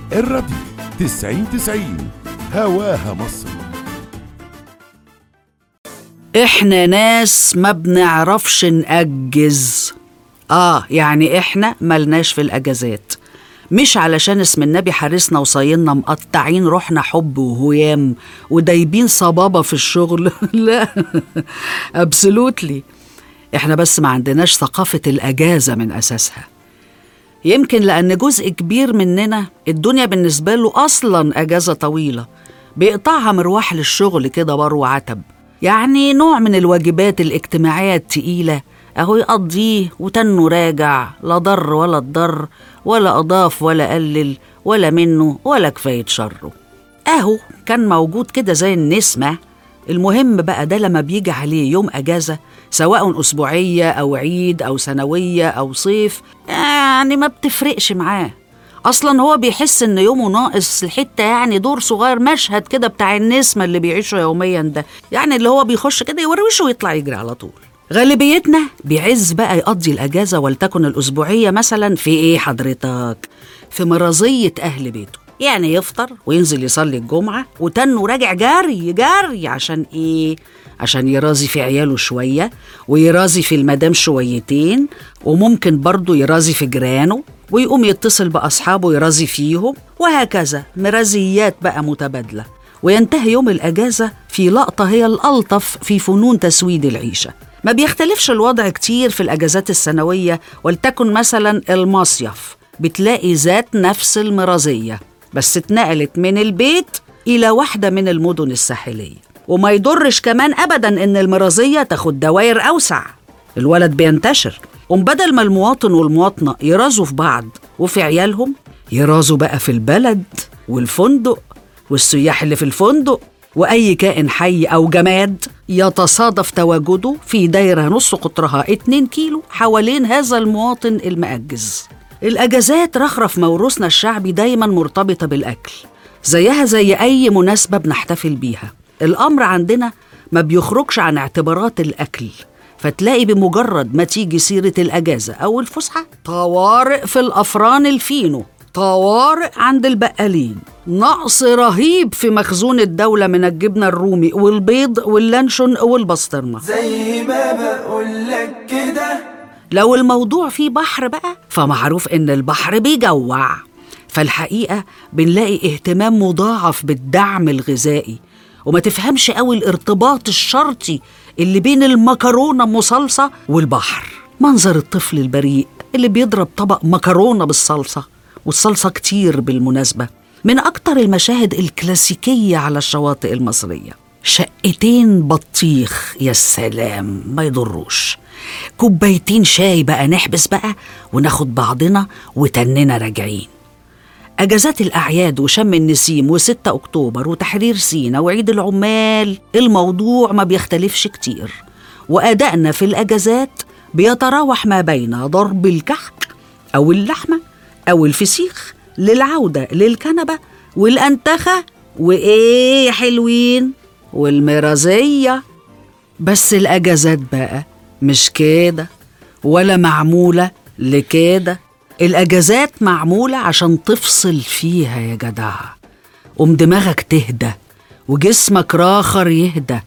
الراديو تسعين تسعين هواها مصر احنا ناس ما بنعرفش نأجز اه يعني احنا ملناش في الاجازات مش علشان اسم النبي حارسنا وصايلنا مقطعين روحنا حب وهيام ودايبين صبابة في الشغل لا ابسولوتلي احنا بس ما عندناش ثقافة الاجازة من اساسها يمكن لأن جزء كبير مننا الدنيا بالنسبة له أصلا أجازة طويلة بيقطعها مروح للشغل كده بر وعتب يعني نوع من الواجبات الاجتماعية التقيلة أهو يقضيه وتنه راجع لا ضر ولا اتضر ولا أضاف ولا قلل ولا منه ولا كفاية شره أهو كان موجود كده زي النسمة المهم بقى ده لما بيجي عليه يوم أجازة سواء أسبوعية أو عيد أو سنوية أو صيف يعني ما بتفرقش معاه أصلا هو بيحس إن يومه ناقص الحتة يعني دور صغير مشهد كده بتاع النسمة اللي بيعيشه يوميا ده يعني اللي هو بيخش كده يوروشه ويطلع يجري على طول غالبيتنا بيعز بقى يقضي الأجازة ولتكن الأسبوعية مثلا في إيه حضرتك؟ في مرضية أهل بيته يعني يفطر وينزل يصلي الجمعة وتنه راجع جري جري عشان إيه؟ عشان يرازي في عياله شوية ويرازي في المدام شويتين وممكن برضه يرازي في جيرانه ويقوم يتصل بأصحابه يرازي فيهم وهكذا مرازيات بقى متبادلة وينتهي يوم الأجازة في لقطة هي الألطف في فنون تسويد العيشة ما بيختلفش الوضع كتير في الأجازات السنوية ولتكن مثلا المصيف بتلاقي ذات نفس المرازية بس اتنقلت من البيت إلى واحدة من المدن الساحلية وما يضرش كمان أبدا إن المرازية تاخد دوائر أوسع الولد بينتشر وبدل ما المواطن والمواطنة يرازوا في بعض وفي عيالهم يرازوا بقى في البلد والفندق والسياح اللي في الفندق وأي كائن حي أو جماد يتصادف تواجده في دايرة نص قطرها 2 كيلو حوالين هذا المواطن المأجز الأجازات رخرف موروثنا الشعبي دايما مرتبطة بالأكل زيها زي أي مناسبة بنحتفل بيها الأمر عندنا ما بيخرجش عن اعتبارات الأكل فتلاقي بمجرد ما تيجي سيرة الأجازة أو الفسحة طوارئ في الأفران الفينو طوارئ عند البقالين نقص رهيب في مخزون الدولة من الجبنة الرومي والبيض واللانشون والبسطرمة زي ما بقولك كده لو الموضوع فيه بحر بقى فمعروف إن البحر بيجوع فالحقيقة بنلاقي اهتمام مضاعف بالدعم الغذائي وما تفهمش قوي الارتباط الشرطي اللي بين المكرونة مصلصة والبحر منظر الطفل البريء اللي بيضرب طبق مكرونة بالصلصة والصلصة كتير بالمناسبة من أكتر المشاهد الكلاسيكية على الشواطئ المصرية شقتين بطيخ يا سلام ما يضروش كوبايتين شاي بقى نحبس بقى وناخد بعضنا وتننا راجعين أجازات الأعياد وشم النسيم وستة أكتوبر وتحرير سينا وعيد العمال الموضوع ما بيختلفش كتير وأدائنا في الأجازات بيتراوح ما بين ضرب الكحك أو اللحمة أو الفسيخ للعودة للكنبة والأنتخة وإيه يا حلوين والمرازية بس الأجازات بقى مش كده ولا معمولة لكده الأجازات معمولة عشان تفصل فيها يا جدع قوم دماغك تهدى وجسمك راخر يهدى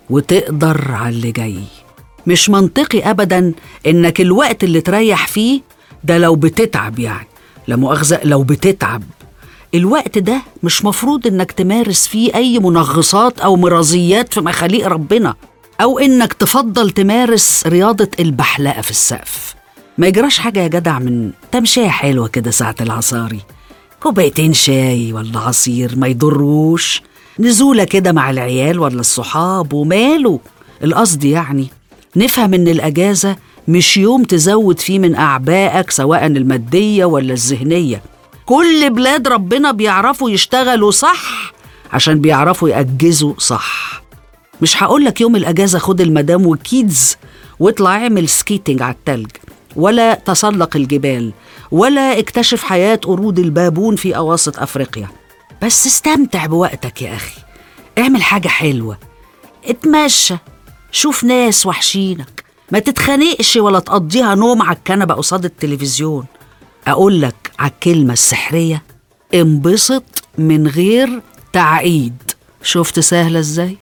وتقدر على اللي جاي مش منطقي أبدا إنك الوقت اللي تريح فيه ده لو بتتعب يعني لا مؤاخذة لو بتتعب الوقت ده مش مفروض إنك تمارس فيه أي منغصات أو مرازيات في مخاليق ربنا أو إنك تفضل تمارس رياضة البحلقة في السقف ما يجراش حاجة يا جدع من تمشية حلوة كده ساعة العصاري كوبايتين شاي ولا عصير ما يضروش نزولة كده مع العيال ولا الصحاب وماله القصد يعني نفهم إن الأجازة مش يوم تزود فيه من أعبائك سواء المادية ولا الذهنية كل بلاد ربنا بيعرفوا يشتغلوا صح عشان بيعرفوا يأجزوا صح مش هقولك يوم الأجازة خد المدام وكيدز واطلع اعمل سكيتنج على التلج ولا تسلق الجبال ولا اكتشف حياة قرود البابون في أواسط أفريقيا بس استمتع بوقتك يا أخي اعمل حاجة حلوة اتمشى شوف ناس وحشينك ما تتخانقش ولا تقضيها نوم على الكنبة قصاد التلفزيون أقول لك على الكلمة السحرية انبسط من غير تعقيد شفت سهلة ازاي